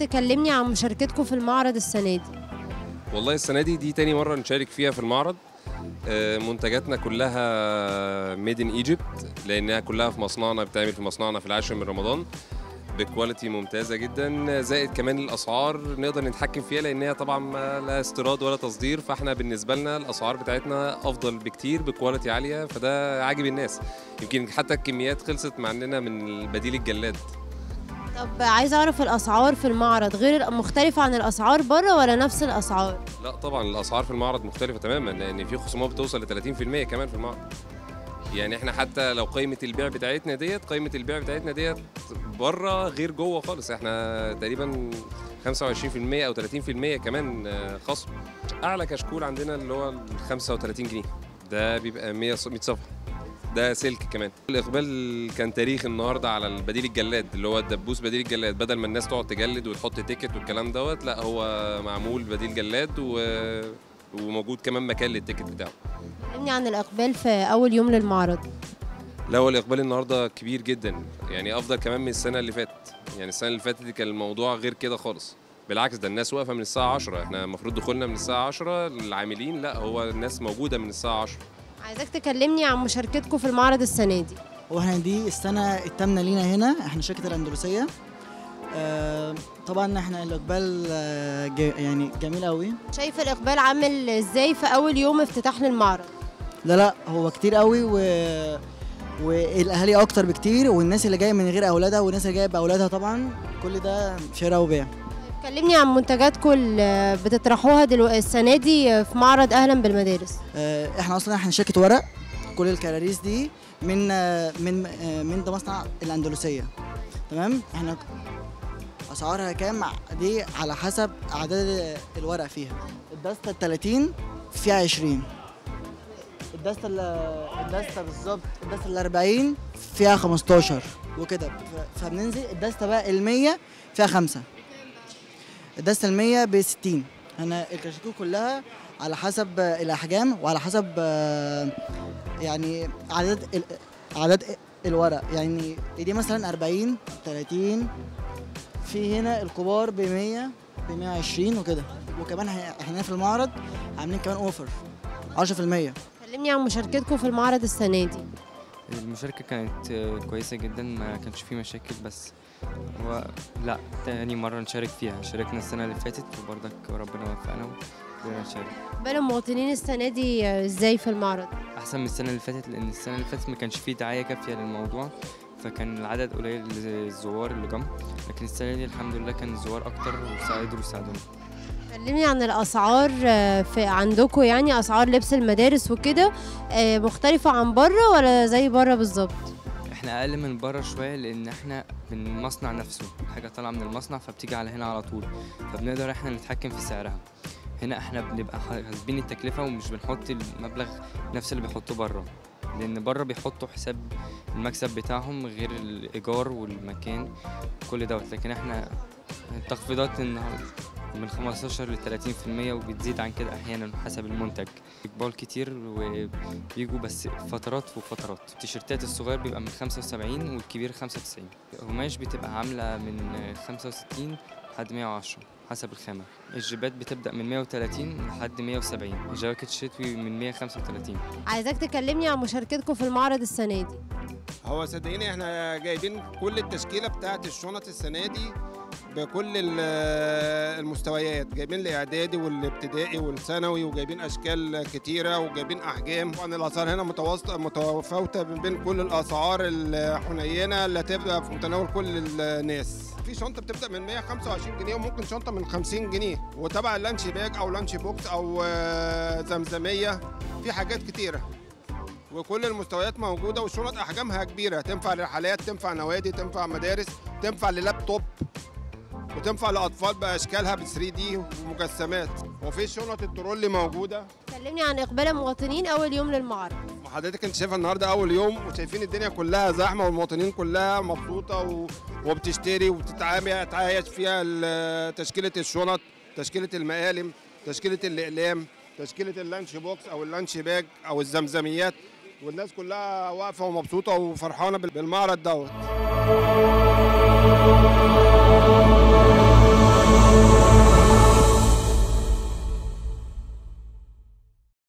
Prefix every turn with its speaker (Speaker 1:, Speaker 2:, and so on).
Speaker 1: تكلمني عن مشاركتكم في المعرض السنة دي
Speaker 2: والله السنة دي دي تاني مرة نشارك فيها في المعرض آه، منتجاتنا كلها ميد ان ايجيبت لانها كلها في مصنعنا بتعمل في مصنعنا في العاشر من رمضان بكواليتي ممتازه جدا زائد كمان الاسعار نقدر نتحكم فيها لانها طبعا ما لا استيراد ولا تصدير فاحنا بالنسبه لنا الاسعار بتاعتنا افضل بكتير بكواليتي عاليه فده عاجب الناس يمكن حتى الكميات خلصت معنا من بديل الجلاد
Speaker 1: طب عايز اعرف الاسعار في المعرض غير مختلفة عن الاسعار بره ولا نفس الاسعار
Speaker 2: لا طبعا الاسعار في المعرض مختلفه تماما لان في خصومات بتوصل ل 30% كمان في المعرض يعني احنا حتى لو قيمه البيع بتاعتنا ديت قيمه البيع بتاعتنا ديت بره غير جوه خالص احنا تقريبا 25% او 30% كمان آه، خصم اعلى كشكول عندنا اللي هو ال 35 جنيه ده بيبقى 100 ص- 100 صفحه ده سلك كمان الاقبال كان تاريخ النهارده على البديل الجلاد اللي هو الدبوس بديل الجلاد بدل ما الناس تقعد تجلد وتحط تيكت والكلام دوت لا هو معمول بديل جلاد و... وموجود كمان مكان للتيكت بتاعه
Speaker 1: كلمني عن الاقبال في اول يوم للمعرض
Speaker 2: لا هو الاقبال النهارده كبير جدا يعني افضل كمان من السنه اللي فاتت يعني السنه اللي فاتت كان الموضوع غير كده خالص بالعكس ده الناس واقفه من الساعه 10 احنا المفروض دخولنا من الساعه 10 للعاملين لا هو الناس موجوده من الساعه 10
Speaker 1: عايزاك تكلمني عن مشاركتكم في المعرض السنة دي
Speaker 3: واحنا دي السنة التامنة لينا هنا احنا شركة الأندلسية آه طبعا احنا الإقبال آه ج- يعني جميل قوي
Speaker 1: شايف الاقبال عامل ازاي في اول يوم افتتاح للمعرض
Speaker 3: لا لا هو كتير قوي و والاهالي اكتر بكتير والناس اللي جايه من غير اولادها والناس اللي جايه باولادها طبعا كل ده شراء وبيع
Speaker 1: كلمني عن منتجاتكم اللي بتطرحوها دلوقتي السنة دي في معرض اهلا بالمدارس
Speaker 3: آه، احنا اصلا احنا شركه ورق كل الكراريس دي من آه، من آه، من ده مصنع الاندلسيه تمام احنا اسعارها كام دي على حسب اعداد الورق فيها الدستة ال 30 فيها 20 الدستة ال- الدستة بالظبط الدستة ال 40 فيها 15 وكده ف- فبننزل الدستة بقى ال 100 فيها 5 الدستة ال 100 ب 60 انا الكشكول كلها على حسب آه، الاحجام وعلى حسب آه، يعني عدد ال- عدد الورق يعني دي مثلا 40 30 في هنا الكبار ب 100 ب 120 وكده وكمان ه- احنا هنا في المعرض عاملين كمان اوفر 10%
Speaker 1: كلمني عن مشاركتكم في المعرض السنة دي
Speaker 4: المشاركة كانت آه، كويسة جدا ما كانش فيه مشاكل بس هو لا تاني مرة نشارك فيها شاركنا السنة اللي فاتت وبرضك ربنا وفقنا وقدرنا نشارك
Speaker 1: اقبال المواطنين السنة دي ازاي في المعرض
Speaker 4: أحسن من السنة اللي فاتت لأن السنة اللي فاتت ما كانش فيه دعاية كافية للموضوع فكان العدد قليل للزوار اللي جم لكن السنة دي الحمد لله كان الزوار أكتر وقدروا يساعدونا
Speaker 1: كلمني عن الاسعار آه، في عندكم يعني اسعار لبس المدارس وكده آه، مختلفة عن بره ولا زي بره بالظبط
Speaker 4: احنا اقل من بره شويه لان احنا من المصنع نفسه حاجه طالعه من المصنع فبتيجي على هنا على طول فبنقدر احنا نتحكم في سعرها هنا احنا بنبقى حاسبين التكلفه ومش بنحط المبلغ نفس اللي بيحطوه بره لان بره بيحطوا حساب المكسب بتاعهم غير الايجار والمكان كل دوت لكن احنا التخفيضات النهارده من 15 ل 30% وبتزيد عن كده احيانا حسب المنتج اقبال كتير وبيجوا بس فترات وفترات التيشيرتات الصغير بيبقى من 75 والكبير 95 القماش بتبقى عامله من 65 لحد 110 حسب الخامة الجيبات بتبدأ من 130 لحد 170 الجواكت الشتوي من 135
Speaker 1: عايزاك تكلمني عن مشاركتكم في المعرض السنة دي
Speaker 5: هو صدقيني احنا جايبين كل التشكيله بتاعه الشنط السنه دي بكل ال- المستويات جايبين الاعدادي والابتدائي والثانوي وجايبين اشكال كتيره وجايبين احجام طبعا الاسعار هنا متوسطه متفاوته بين كل الاسعار الحنينه اللي تبقى في متناول كل الناس في شنطه بتبدا من 125 جنيه وممكن شنطه من 50 جنيه وتبع اللانش باج او لانش بوكس او آه، زمزميه في حاجات كتيره وكل المستويات موجوده والشنط احجامها كبيره تنفع لرحلات تنفع نوادي تنفع مدارس تنفع للابتوب وتنفع لاطفال باشكالها ب 3 دي ومجسمات وفي شنط الترولي موجوده
Speaker 1: كلمني عن اقبال المواطنين اول يوم للمعرض
Speaker 5: وحضرتك انت شايفه النهارده اول يوم وشايفين الدنيا كلها زحمه والمواطنين كلها مبسوطه و... وبتشتري وبتتعامل تعايش فيها ال- تشكيله الشنط تشكيله المقالم تشكيله الاقلام تشكيله اللانش بوكس او اللانش باج او الزمزميات والناس كلها واقفه ومبسوطه وفرحانه بال- بالمعرض دوت